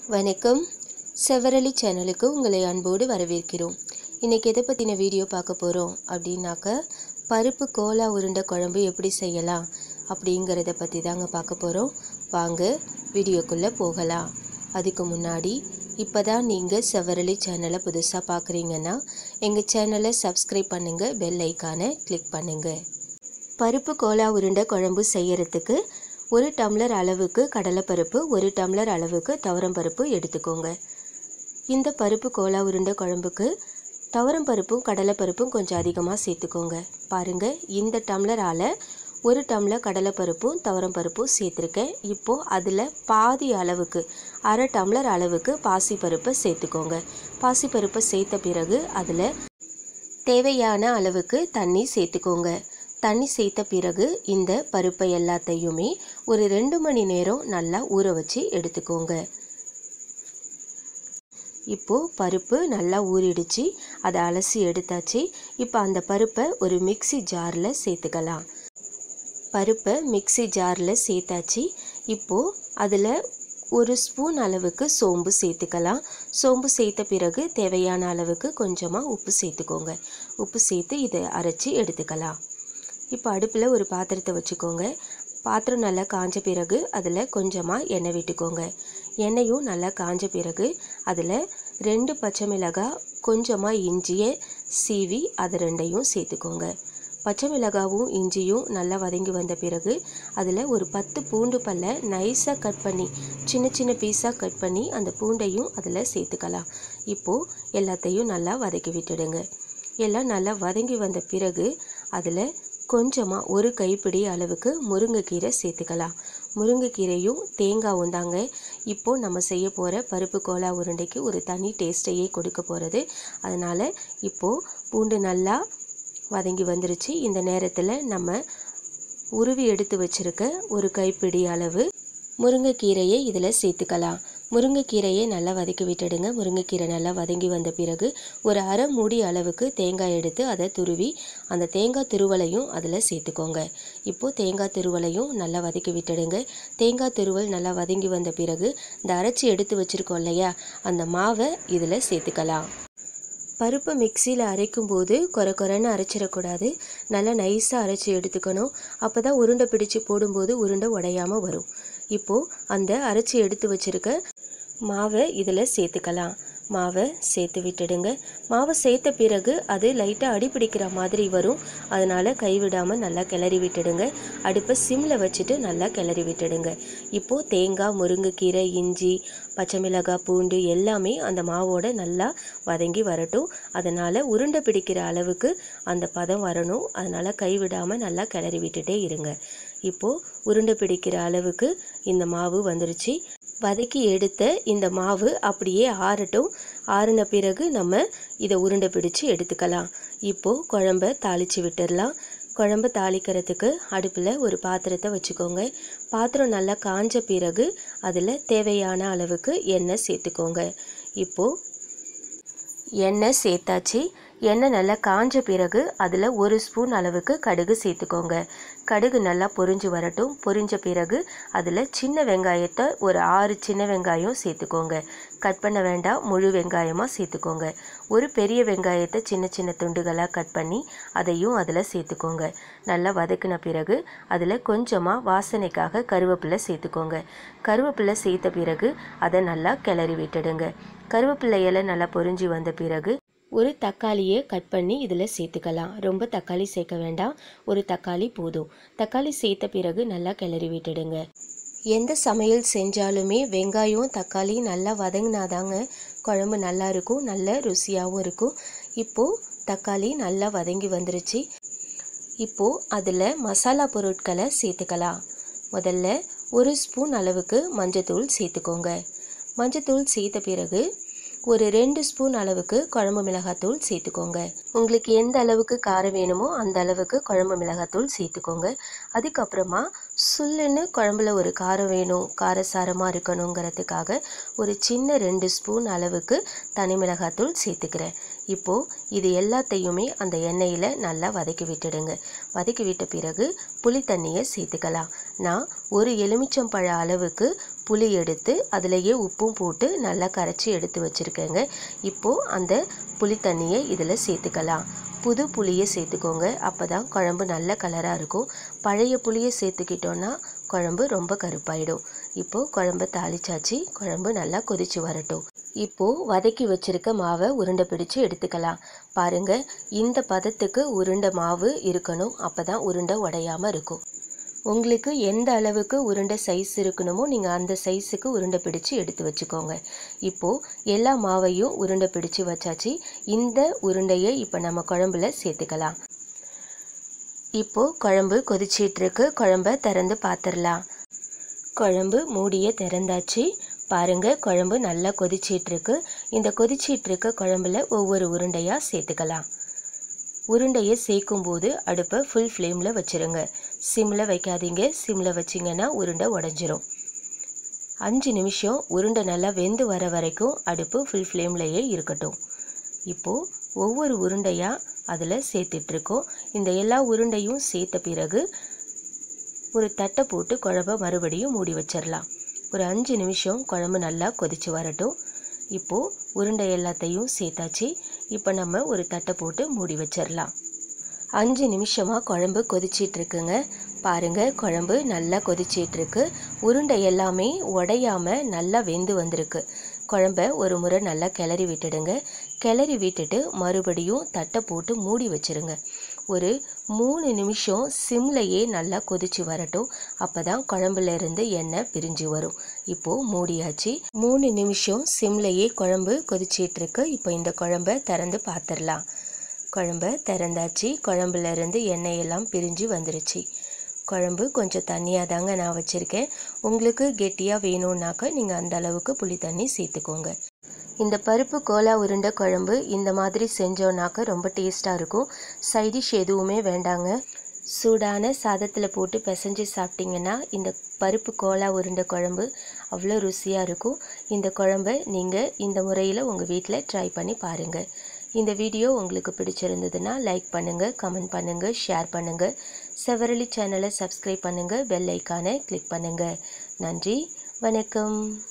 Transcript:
வணக்கம் செவரளி சேனலுக்கு உங்களை அன்போடு வரவேற்கிறோம் இன்றைக்கி எதை பற்றின வீடியோ பார்க்க போகிறோம் அப்படின்னாக்க பருப்பு கோலா உருண்டை குழம்பு எப்படி செய்யலாம் அப்படிங்கிறத பற்றி தாங்க பார்க்க போகிறோம் வாங்க வீடியோக்குள்ளே போகலாம் அதுக்கு முன்னாடி இப்போ தான் நீங்கள் செவரளி சேனலை புதுசாக பார்க்குறீங்கன்னா எங்கள் சேனலை சப்ஸ்கிரைப் பண்ணுங்கள் பெல் ஐக்கானை கிளிக் பண்ணுங்கள் பருப்பு கோலா உருண்டை குழம்பு செய்யறதுக்கு ஒரு டம்ளர் அளவுக்கு கடலைப்பருப்பு ஒரு டம்ளர் அளவுக்கு துவரம்பருப்பு எடுத்துக்கோங்க இந்த பருப்பு கோலா உருண்டை குழம்புக்கு துவரம்பருப்பும் கடலைப்பருப்பும் கொஞ்சம் அதிகமாக சேர்த்துக்கோங்க பாருங்கள் இந்த டம்ளரால் ஒரு டம்ளர் கடலைப்பருப்பும் துவரம்பருப்பும் சேர்த்துருக்கேன் இப்போது அதில் பாதி அளவுக்கு அரை டம்ளர் அளவுக்கு பாசிப்பருப்பை சேர்த்துக்கோங்க பாசிப்பருப்பை சேர்த்த பிறகு அதில் தேவையான அளவுக்கு தண்ணி சேர்த்துக்கோங்க தண்ணி சேர்த்த பிறகு இந்த பருப்பை எல்லாத்தையுமே ஒரு ரெண்டு மணி நேரம் நல்லா ஊற வச்சு எடுத்துக்கோங்க இப்போது பருப்பு நல்லா ஊறிடுச்சு அதை அலசி எடுத்தாச்சு இப்போ அந்த பருப்பை ஒரு மிக்ஸி ஜாரில் சேர்த்துக்கலாம் பருப்பை மிக்ஸி ஜாரில் சேர்த்தாச்சு இப்போது அதில் ஒரு ஸ்பூன் அளவுக்கு சோம்பு சேர்த்துக்கலாம் சோம்பு சேர்த்த பிறகு தேவையான அளவுக்கு கொஞ்சமாக உப்பு சேர்த்துக்கோங்க உப்பு சேர்த்து இதை அரைச்சி எடுத்துக்கலாம் இப்போ அடுப்பில் ஒரு பாத்திரத்தை வச்சுக்கோங்க பாத்திரம் நல்லா காஞ்ச பிறகு அதில் கொஞ்சமாக எண்ணெய் விட்டுக்கோங்க எண்ணெயும் நல்லா காஞ்ச பிறகு அதில் ரெண்டு பச்சை மிளகாய் கொஞ்சமாக இஞ்சியை சீவி அது ரெண்டையும் சேர்த்துக்கோங்க பச்சை மிளகாவும் இஞ்சியும் நல்லா வதங்கி வந்த பிறகு அதில் ஒரு பத்து பூண்டு பல்ல நைஸாக கட் பண்ணி சின்ன சின்ன பீஸாக கட் பண்ணி அந்த பூண்டையும் அதில் சேர்த்துக்கலாம் இப்போது எல்லாத்தையும் நல்லா வதக்கி விட்டுடுங்க எல்லாம் நல்லா வதங்கி வந்த பிறகு அதில் கொஞ்சமாக ஒரு கைப்பிடி அளவுக்கு முருங்கைக்கீரை சேர்த்துக்கலாம் முருங்கைக்கீரையும் தேங்காவும் தாங்க இப்போது நம்ம செய்ய போகிற பருப்பு கோலா உருண்டைக்கு ஒரு தனி டேஸ்ட்டையே கொடுக்க போகிறது அதனால் இப்போது பூண்டு நல்லா வதங்கி வந்துருச்சு இந்த நேரத்தில் நம்ம உருவி எடுத்து வச்சுருக்க ஒரு கைப்பிடி அளவு முருங்கைக்கீரையை இதில் சேர்த்துக்கலாம் முருங்கைக்கீரையை நல்லா வதக்கி விட்டுடுங்க முருங்கைக்கீரை நல்லா வதங்கி வந்த பிறகு ஒரு அரை மூடி அளவுக்கு தேங்காய் எடுத்து அதை துருவி அந்த தேங்காய் துருவலையும் அதில் சேர்த்துக்கோங்க இப்போது தேங்காய் துருவலையும் நல்லா வதக்கி விட்டுடுங்க தேங்காய் துருவல் நல்லா வதங்கி வந்த பிறகு இந்த அரைச்சி எடுத்து வச்சுருக்கோம் இல்லையா அந்த மாவை இதில் சேர்த்துக்கலாம் பருப்பு மிக்சியில் அரைக்கும்போது கொர கொரன்னு அரைச்சிடக்கூடாது நல்லா நைஸாக அரைச்சி எடுத்துக்கணும் அப்போ தான் உருண்டை பிடிச்சி போடும்போது உருண்டை உடையாமல் வரும் இப்போது அந்த அரைச்சி எடுத்து வச்சுருக்க மாவை இதில் சேர்த்துக்கலாம் மாவை சேர்த்து விட்டுடுங்க மாவை சேர்த்த பிறகு அது லைட்டாக அடி பிடிக்கிற மாதிரி வரும் அதனால் கைவிடாமல் நல்லா கிளறி விட்டுடுங்க அடுப்பை சிம்மில் வச்சுட்டு நல்லா கிளறி விட்டுடுங்க இப்போது தேங்காய் முருங்கைக்கீரை இஞ்சி பச்சை மிளகாய் பூண்டு எல்லாமே அந்த மாவோட நல்லா வதங்கி வரட்டும் அதனால் உருண்டை பிடிக்கிற அளவுக்கு அந்த பதம் வரணும் அதனால் கைவிடாமல் நல்லா கிளறி விட்டுட்டே இருங்க இப்போது உருண்டை பிடிக்கிற அளவுக்கு இந்த மாவு வந்துருச்சு வதக்கி எடுத்த இந்த மாவு அப்படியே ஆறட்டும் ஆறின பிறகு நம்ம இதை உருண்டை பிடிச்சு எடுத்துக்கலாம் இப்போது குழம்ப தாளித்து விட்டுடலாம் குழம்பு தாளிக்கிறதுக்கு அடுப்பில் ஒரு பாத்திரத்தை வச்சுக்கோங்க பாத்திரம் நல்லா காஞ்ச பிறகு அதில் தேவையான அளவுக்கு எண்ணெய் சேர்த்துக்கோங்க இப்போது எண்ணெய் சேர்த்தாச்சு எண்ணெய் நல்லா காஞ்ச பிறகு அதில் ஒரு ஸ்பூன் அளவுக்கு கடுகு சேர்த்துக்கோங்க கடுகு நல்லா பொரிஞ்சு வரட்டும் பொரிஞ்ச பிறகு அதில் சின்ன வெங்காயத்தை ஒரு ஆறு சின்ன வெங்காயம் சேர்த்துக்கோங்க கட் பண்ண வேண்டாம் முழு வெங்காயமாக சேர்த்துக்கோங்க ஒரு பெரிய வெங்காயத்தை சின்ன சின்ன துண்டுகளாக கட் பண்ணி அதையும் அதில் சேர்த்துக்கோங்க நல்லா வதக்கின பிறகு அதில் கொஞ்சமாக வாசனைக்காக கருவேப்பிலை சேர்த்துக்கோங்க கருவேப்பிலை சேர்த்த பிறகு அதை நல்லா கிளறி விட்டுடுங்க கருவேப்பிலை இலை நல்லா பொரிஞ்சு வந்த பிறகு ஒரு தக்காளியை கட் பண்ணி இதில் சேர்த்துக்கலாம் ரொம்ப தக்காளி சேர்க்க வேண்டாம் ஒரு தக்காளி போதும் தக்காளி சேர்த்த பிறகு நல்லா கிளறி விட்டுடுங்க எந்த சமையல் செஞ்சாலுமே வெங்காயம் தக்காளி நல்லா வதங்கினாதாங்க குழம்பு நல்லா இருக்கும் நல்ல ருசியாகவும் இருக்கும் இப்போது தக்காளி நல்லா வதங்கி வந்துருச்சு இப்போது அதில் மசாலா பொருட்களை சேர்த்துக்கலாம் முதல்ல ஒரு ஸ்பூன் அளவுக்கு மஞ்சத்தூள் சேர்த்துக்கோங்க மஞ்சத்தூள் சேர்த்த பிறகு ஒரு ரெண்டு ஸ்பூன் அளவுக்கு குழம்பு மிளகாத்தூள் சேர்த்துக்கோங்க உங்களுக்கு எந்த அளவுக்கு காரம் வேணுமோ அந்த அளவுக்கு குழம்பு மிளகாத்தூள் சேர்த்துக்கோங்க அதுக்கப்புறமா சுல்லுன்னு குழம்புல ஒரு காரம் வேணும் காரசாரமாக இருக்கணுங்கிறதுக்காக ஒரு சின்ன ரெண்டு ஸ்பூன் அளவுக்கு தனி மிளகாத்தூள் சேர்த்துக்கிறேன் இப்போது இது எல்லாத்தையுமே அந்த எண்ணெயில் நல்லா வதக்கி விட்டுடுங்க வதக்கி விட்ட பிறகு புளி தண்ணியை சேர்த்துக்கலாம் நான் ஒரு எலுமிச்சம்பழ அளவுக்கு புளி எடுத்து அதிலேயே உப்பும் போட்டு நல்லா கரைச்சி எடுத்து வச்சுருக்கேங்க இப்போது அந்த புளி தண்ணியை இதில் சேர்த்துக்கலாம் புது புளியை சேர்த்துக்கோங்க அப்போ தான் குழம்பு நல்ல கலராக இருக்கும் பழைய புளியை சேர்த்துக்கிட்டோன்னா குழம்பு ரொம்ப கருப்பாயிடும் இப்போது குழம்பு தாளிச்சாச்சு குழம்பு நல்லா கொதிச்சு வரட்டும் இப்போது வதக்கி வச்சிருக்க மாவை உருண்டை பிடிச்சு எடுத்துக்கலாம் பாருங்க இந்த பதத்துக்கு உருண்டை மாவு இருக்கணும் அப்போ தான் உருண்டை உடையாமல் இருக்கும் உங்களுக்கு எந்த அளவுக்கு உருண்டை சைஸ் இருக்கணுமோ நீங்கள் அந்த சைஸுக்கு உருண்டை பிடிச்சு எடுத்து வச்சுக்கோங்க இப்போது எல்லா மாவையும் உருண்டை பிடிச்சு வச்சாச்சு இந்த உருண்டையை இப்போ நம்ம குழம்புல சேர்த்துக்கலாம் இப்போது குழம்பு கொதிச்சிட்ருக்கு குழம்ப திறந்து பார்த்துடலாம் குழம்பு மூடியை திறந்தாச்சு பாருங்க குழம்பு நல்லா கொதிச்சிட்ருக்கு இந்த கொதிச்சிட்ருக்க குழம்புல ஒவ்வொரு உருண்டையாக சேர்த்துக்கலாம் உருண்டையை சேர்க்கும்போது அடுப்பை ஃபுல் ஃப்ளேமில் வச்சுருங்க சிம்மில் வைக்காதீங்க சிம்மில் வச்சிங்கன்னா உருண்டை உடஞ்சிரும் அஞ்சு நிமிஷம் உருண்டை நல்லா வெந்து வர வரைக்கும் அடுப்பு ஃபுல் ஃப்ளேம்லையே இருக்கட்டும் இப்போது ஒவ்வொரு உருண்டையாக அதில் சேர்த்துட்ருக்கோம் இந்த எல்லா உருண்டையும் சேர்த்த பிறகு ஒரு தட்டை போட்டு குழம்ப மறுபடியும் மூடி வச்சிடலாம் ஒரு அஞ்சு நிமிஷம் குழம்பு நல்லா கொதிச்சு வரட்டும் இப்போது உருண்டை எல்லாத்தையும் சேர்த்தாச்சு இப்போ நம்ம ஒரு தட்டை போட்டு மூடி வச்சிடலாம் அஞ்சு நிமிஷமாக குழம்பு கொதிச்சிட்டு இருக்குங்க பாருங்க குழம்பு நல்லா கொதிச்சிட்டு இருக்கு உருண்டை எல்லாமே உடையாம நல்லா வெந்து வந்திருக்கு குழம்ப ஒரு முறை நல்லா கிளறி விட்டுடுங்க கிளறி விட்டுட்டு மறுபடியும் தட்டை போட்டு மூடி வச்சிருங்க ஒரு மூணு நிமிஷம் சிம்லையே நல்லா கொதிச்சு வரட்டும் அப்போ தான் குழம்புல இருந்து எண்ணெய் பிரிஞ்சு வரும் இப்போது மூடியாச்சு மூணு நிமிஷம் சிம்லையே குழம்பு கொதிச்சிட்டு இருக்கு இப்போ இந்த குழம்ப திறந்து பார்த்துடலாம் குழம்ப திறந்தாச்சு குழம்புல இருந்து எண்ணெய் எல்லாம் பிரிஞ்சு வந்துருச்சு குழம்பு கொஞ்சம் தண்ணியாக தாங்க நான் வச்சுருக்கேன் உங்களுக்கு கெட்டியாக வேணும்னாக்க நீங்கள் அந்த அளவுக்கு புளி தண்ணி சேர்த்துக்கோங்க இந்த பருப்பு கோலா உருண்டை குழம்பு இந்த மாதிரி செஞ்சோன்னாக்க ரொம்ப டேஸ்ட்டாக இருக்கும் சைடிஷ் எதுவுமே வேண்டாங்க சூடான சாதத்தில் போட்டு பிசைஞ்சு சாப்பிட்டிங்கன்னா இந்த பருப்பு கோலா உருண்டை குழம்பு அவ்வளோ ருசியாக இருக்கும் இந்த குழம்பை நீங்கள் இந்த முறையில் உங்கள் வீட்டில் ட்ரை பண்ணி பாருங்கள் இந்த வீடியோ உங்களுக்கு பிடிச்சிருந்ததுன்னா லைக் பண்ணுங்கள் கமெண்ட் பண்ணுங்கள் ஷேர் பண்ணுங்கள் செவரளி சேனலை சப்ஸ்கிரைப் பண்ணுங்கள் பெல் ஐக்கானை கிளிக் பண்ணுங்கள் நன்றி வணக்கம்